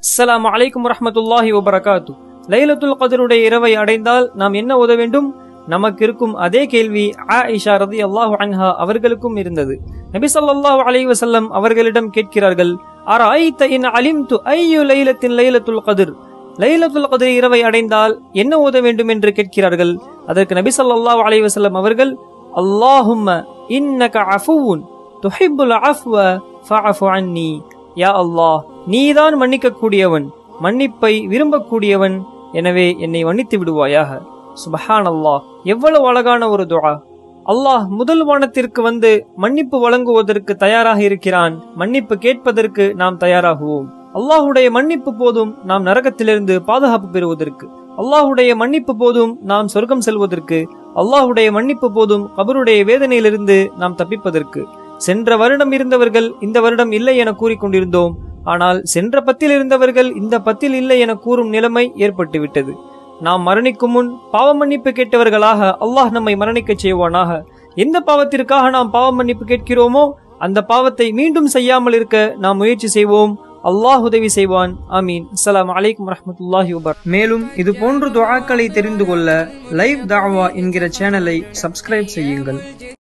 அஸ்ஸலாமு அலைக்கும் வரஹ்மத்துல்லாஹி வபரகாத்து லைலத்துல் கதருடைய இரவை அடைந்தால் நாம் என்ன ஓத வேண்டும் நமக்கு இருக்கும் அதே கேள்வி ஆயிஷா ரதி அல்லாஹு அன்ஹா அவர்களுக்கும் இருந்தது நபி ஸல்லல்லாஹு அலைஹி வஸல்லம் அவர்களிடம் கேட்கிறார்கள் அரைத்த இன் அலிம்து ஐயு லைலத்தின் லைலத்துல் கதிர் லைலத்துல் கதிர் இரவை அடைந்தால் என்ன ஓத வேண்டும் என்று கேட்கிறார்கள் அதற்கு நபி ஸல்லல்லாஹு அலைஹி வஸல்லம் அவர்கள் அல்லாஹும்ம இன்னக அஃபுவுன் துஹிப்புல் அஃப்வ ஃபஅஃபு அன்னி யா அல்லாஹ் நீதான் மன்னிக்க கூடியவன் மன்னிப்பை விரும்பக்கூடியவன் எனவே என்னை மன்னித்து விடுவாயாக சுபஹான் அல்லாஹ் எவ்வளவு அழகான ஒரு துஆ அல்லாஹ் முதல் வானத்திற்கு வந்து மன்னிப்பு வழங்குவதற்கு தயாராக இருக்கிறான் மன்னிப்பு கேட்பதற்கு நாம் தயாராகுவோம் அல்லாஹுடைய மன்னிப்பு போதும் நாம் நரகத்திலிருந்து பாதுகாப்பு பெறுவதற்கு அல்லாஹுடைய மன்னிப்பு போதும் நாம் சொர்க்கம் செல்வதற்கு அல்லாஹுடைய மன்னிப்பு போதும் கபருடைய வேதனையிலிருந்து நாம் தப்பிப்பதற்கு சென்ற வருடம் இருந்தவர்கள் இந்த வருடம் இல்லை என கூறிக்கொண்டிருந்தோம் ஆனால் சென்ற பத்தில் இருந்தவர்கள் இந்த பத்தில் இல்லை என கூறும் நிலைமை ஏற்பட்டுவிட்டது நாம் மரணிக்கும் முன் பாவ மன்னிப்பு கேட்டவர்களாக அல்லாஹ் நம்மை மரணிக்க செய்வானாக எந்த பாவத்திற்காக நாம் பாவ மன்னிப்பு கேட்கிறோமோ அந்த பாவத்தை மீண்டும் செய்யாமல் இருக்க நாம் முயற்சி செய்வோம் அல்லாஹ் உதவி செய்வான் ஆமீன் அஸ்ஸலாமு அலைக்கும் வரஹ்மத்துல்லாஹி வபர் மேலும் இது போன்ற துஆக்களை தெரிந்து கொள்ள லைவ் தாவா என்கிற சேனலை சப்ஸ்கிரைப் செய்யுங்கள்